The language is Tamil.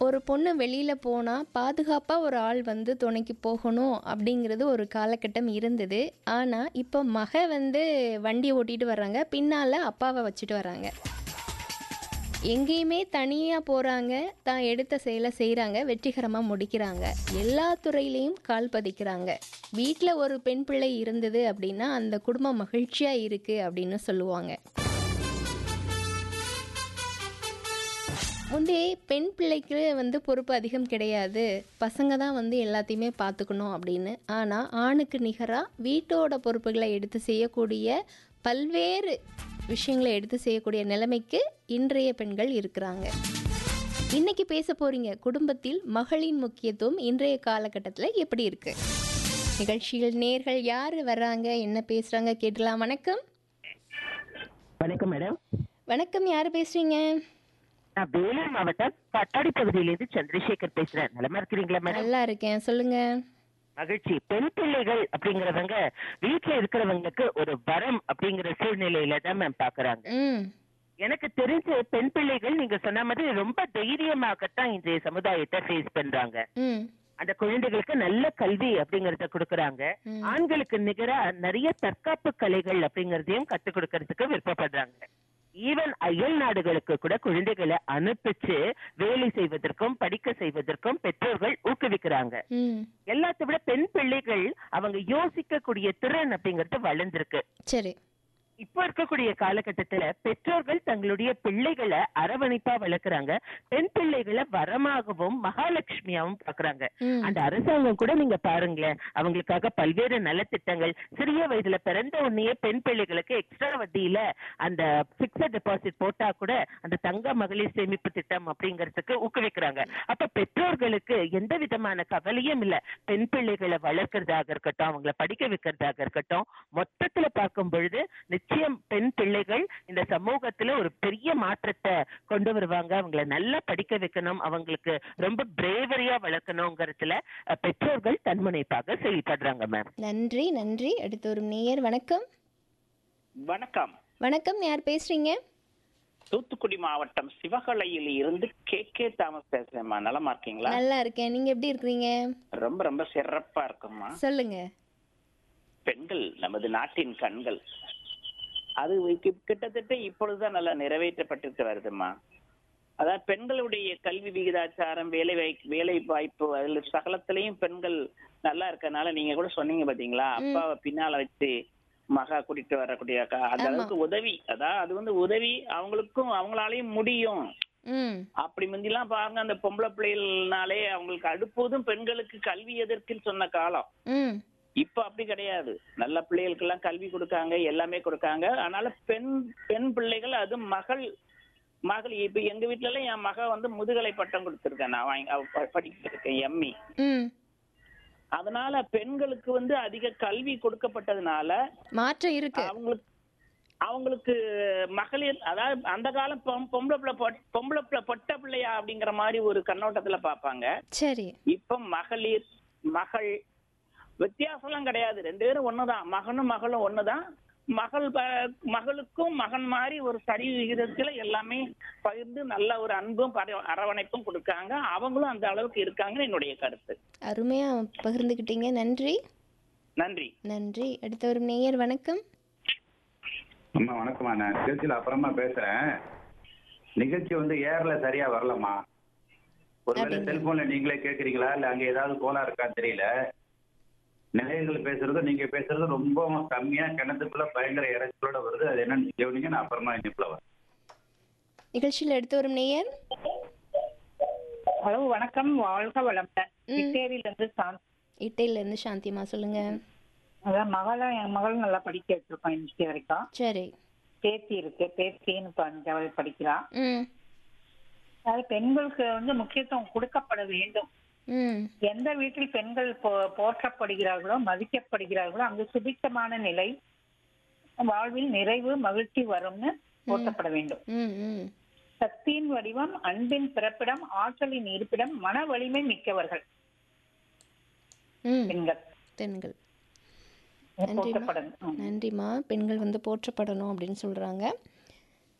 ஒரு பொண்ணு வெளியில் போனால் பாதுகாப்பாக ஒரு ஆள் வந்து துணைக்கு போகணும் அப்படிங்கிறது ஒரு காலகட்டம் இருந்தது ஆனால் இப்போ மக வந்து வண்டி ஓட்டிட்டு வர்றாங்க பின்னால் அப்பாவை வச்சுட்டு வராங்க எங்கேயுமே தனியாக போகிறாங்க தான் எடுத்த செயலை செய்கிறாங்க வெற்றிகரமாக முடிக்கிறாங்க எல்லா துறையிலையும் கால் பதிக்கிறாங்க வீட்டில் ஒரு பெண் பிள்ளை இருந்தது அப்படின்னா அந்த குடும்பம் மகிழ்ச்சியாக இருக்குது அப்படின்னு சொல்லுவாங்க முந்தைய பெண் பிள்ளைக்கு வந்து பொறுப்பு அதிகம் கிடையாது பசங்க தான் வந்து எல்லாத்தையுமே பார்த்துக்கணும் அப்படின்னு ஆனால் ஆணுக்கு நிகராக வீட்டோட பொறுப்புகளை எடுத்து செய்யக்கூடிய பல்வேறு விஷயங்களை எடுத்து செய்யக்கூடிய நிலைமைக்கு இன்றைய பெண்கள் இருக்கிறாங்க இன்னைக்கு பேச போறீங்க குடும்பத்தில் மகளின் முக்கியத்துவம் இன்றைய காலகட்டத்தில் எப்படி இருக்கு நிகழ்ச்சிகள் நேர்கள் யார் வர்றாங்க என்ன பேசுறாங்க கேட்டலாம் வணக்கம் வணக்கம் மேடம் வணக்கம் யார் பேசுறீங்க நான் வேலூர் மாவட்டம் பட்டாடி பகுதியிலிருந்து சந்திரசேகர் பேசுறேன் நலமா இருக்கிறீங்களா மேடம் நல்லா இருக்கேன் சொல்லுங்க மகிழ்ச்சி பெண் பிள்ளைகள் அப்படிங்கறவங்க வீட்டுல இருக்கிறவங்களுக்கு ஒரு வரம் அப்படிங்கிற சூழ்நிலையில தான் மேம் பாக்குறாங்க ம் எனக்கு தெரிஞ்ச பெண் பிள்ளைகள் நீங்க சொன்ன மாதிரி ரொம்ப தைரியமாகத்தான் இன்றைய சமுதாயத்தை ஃபேஸ் பண்றாங்க ம் அந்த குழந்தைகளுக்கு நல்ல கல்வி அப்படிங்கறத கொடுக்கறாங்க ம். ஆண்களுக்கு நிகரா நிறைய தற்காப்பு கலைகள் அப்படிங்கறதையும் கத்துக் கொடுக்கறதுக்கு விருப்பப்படுறாங்க ஈவன் அயல் நாடுகளுக்கு கூட குழந்தைகளை அனுப்பிச்சு வேலை செய்வதற்கும் படிக்க செய்வதற்கும் பெற்றோர்கள் ஊக்குவிக்கிறாங்க ம் எல்லாத்தை விட பெண் பிள்ளைகள் அவங்க யோசிக்கக்கூடிய திறன் அப்படிங்கறது வளர்ந்திருக்கு சரி இப்ப இருக்கக்கூடிய காலகட்டத்துல பெற்றோர்கள் தங்களுடைய பிள்ளைகளை அரவணைப்பா வளர்க்கறாங்க பெண் பிள்ளைகளை வரமாகவும் மகாலட்சுமியாவும் பாக்குறாங்க ம் அந்த அரசாங்கம் கூட நீங்க பாருங்களேன் அவங்களுக்காக பல்வேறு நலத்திட்டங்கள் சிறிய வயதுல பிறந்த உடனே பெண் பிள்ளைகளுக்கு எக்ஸ்ட்ரா வட்டியில அந்த பிக்சட் டெபாசிட் போட்டா கூட அந்த தங்க மகளிர் சேமிப்பு திட்டம் அப்படிங்கறதுக்கு ஊக்குவிக்கிறாங்க அப்ப பெற்றோர்களுக்கு எந்த விதமான கவலையும் இல்ல பெண் பிள்ளைகளை வளர்க்கறதாக இருக்கட்டும் அவங்கள படிக்க வைக்கிறதாக இருக்கட்டும் மொத்தத்துல பார்க்கும் பொழுது நிச்சயம் பெண் பிள்ளைகள் இந்த சமூகத்துல ஒரு பெரிய மாற்றத்தை கொண்டு வருவாங்க அவங்கள நல்லா படிக்க வைக்கணும் அவங்களுக்கு ரொம்ப பிரேவரியா வளர்க்கணுங்கிறதுல அஹ், பெற்றோர்கள் தன்முனைப்பாக செயல்படுறாங்க மேம் நன்றி நன்றி அடுத்து ஒரு நேயர் வணக்கம் வணக்கம் வணக்கம் யார் பேசுறீங்க தூத்துக்குடி மாவட்டம் சிவகலையில் இருந்து கே கே தாமஸ் பேசுறேம்மா நலமா இருக்கீங்களா நல்லா இருக்கேன் நீங்க எப்படி இருக்கிறீங்க ரொம்ப ரொம்ப சிறப்பா இருக்கும்மா சொல்லுங்க பெண்கள் நமது நாட்டின் கண்கள் அது கி- கிட்டத்தட்ட இப்பொழுதுதான் நல்லா நிறைவேற்றப்பட்டிருக்க வருதும்மா அதாவது பெண்களுடைய கல்வி விகிதாச்சாரம் வேலை வாய்- வேலை வாய்ப்பு அதுல சகலத்திலையும் பெண்கள் நல்லா இருக்கறனால நீங்க கூட சொன்னீங்க பாத்தீங்களா அப்பாவை பின்னால வச்சு மகா கூட்டிட்டு வரக்கூடிய அக்கா- அந்த ஆமா. அளவுக்கு உதவி அதான் அது வந்து உதவி அவங்களுக்கும் அவங்களாலையும் முடியும் ம் அப்படி முந்திலாம் பாருங்க அந்த பொம்பளை பிள்ளைகள்னாலே அவங்களுக்கு அடுப்போதும் பெண்களுக்கு கல்வி எதற்குன்னு சொன்ன காலம் ம் இப்ப அப்படி கிடையாது நல்ல பிள்ளைகளுக்கு எல்லாம் கல்வி கொடுக்காங்க எல்லாமே கொடுக்காங்க அதனால பெண் பெண் பிள்ளைகள் அது மகள் மகள் இப்ப எங்க வீட்ல எல்லாம் என் மக வந்து முதுகலை பட்டம் கொடுத்திருக்கேன் நான் வாங்கி அவ ப- படிக்க இருக்கேன் எம்மி ம் அதனால பெண்களுக்கு வந்து அதிக கல்வி கொடுக்கப்பட்டதுனால மாற்றம் இருக்கு அவங்களுக்கு அவங்களுக்கு மகளிர் அதாவது அந்த காலம் பொம்- பொம்பளை பிள்ளை பொட்- பொம்பளை பிள்ளை பொட்ட பிள்ளையா அப்படிங்கிற மாதிரி ஒரு கண்ணோட்டத்துல பாப்பாங்க சரி இப்ப மகளிர் மகள் வித்தியாசம்லாம் கிடையாது ரெண்டு பேரும் ஒண்ணுதான் மகனும் மகளும் ஒண்ணுதான் மகள் ப- மகளுக்கும் மகன் மாதிரி ஒரு சரி விகிதத்துல எல்லாமே பகிர்ந்து நல்ல ஒரு அன்பும் பர- அரவணைப்பும் கொடுக்காங்க அவங்களும் அந்த அளவுக்கு இருக்காங்கன்னு என்னுடைய கருத்து அருமையா பகிர்ந்துக்கிட்டீங்க நன்றி நன்றி நன்றி அடுத்த ஒரு நேயர் வணக்கம் அம்மா வணக்கம்மா நான் நிகழ்ச்சியில் அப்புறமா பேசுறேன் நிகழ்ச்சி வந்து ஏர்ல சரியா வரலம்மா ஒருவேளை அப்படிங்களா? செல்போன்ல நீங்களே கேக்குறீங்களா இல்ல அங்க ஏதாவது கோலா இருக்கான்னு தெரியல நிலையங்கள் பேசுறது நீங்க பேசுறது ரொம்ப கம்மியா கிணத்துக்குள்ள பயங்கர இறைச்சலோட வருது அது என்னன்னு கவனிங்க நான் அப்புறமா இனிப்புல வரேன் நிகழ்ச்சியில் அடுத்து வரும் நேயர் ஹலோ வணக்கம் வாழ்க வளமுடன் ம். கிட்டேரியில இருந்து சாந்த் இட்டையில இருந்து சாந்திமா சொல்லுங்க அதான் மகளா என் மகள் நல்லா படிக்க வச்சிருக்கோம் இன்னைக்கு வரைக்கும் சரி பேத்தி இருக்கு பேத்தின்னு இப்ப அஞ்சாவது படிக்கிறா ம் அதாவது பெண்களுக்கு வந்து முக்கியத்துவம் கொடுக்கப்பட வேண்டும் ம் எந்த வீட்டில் பெண்கள் போ- போற்றப்படுகிறார்களோ மதிக்கப்படுகிறார்களோ அங்கு சுபிட்சமான நிலை வாழ்வில் நிறைவு மகிழ்ச்சி வரும்னு போற்றப்பட வேண்டும் ம் ம் சக்தியின் வடிவம் அன்பின் பிறப்பிடம் ஆற்றலின் இருப்பிடம் மன வலிமை மிக்கவர்கள் ம் பெண்கள் பெண்கள் போற்றப்படணும் ம். நன்றிம்மா பெண்கள் வந்து போற்றப்படணும் அப்படின்னு சொல்றாங்க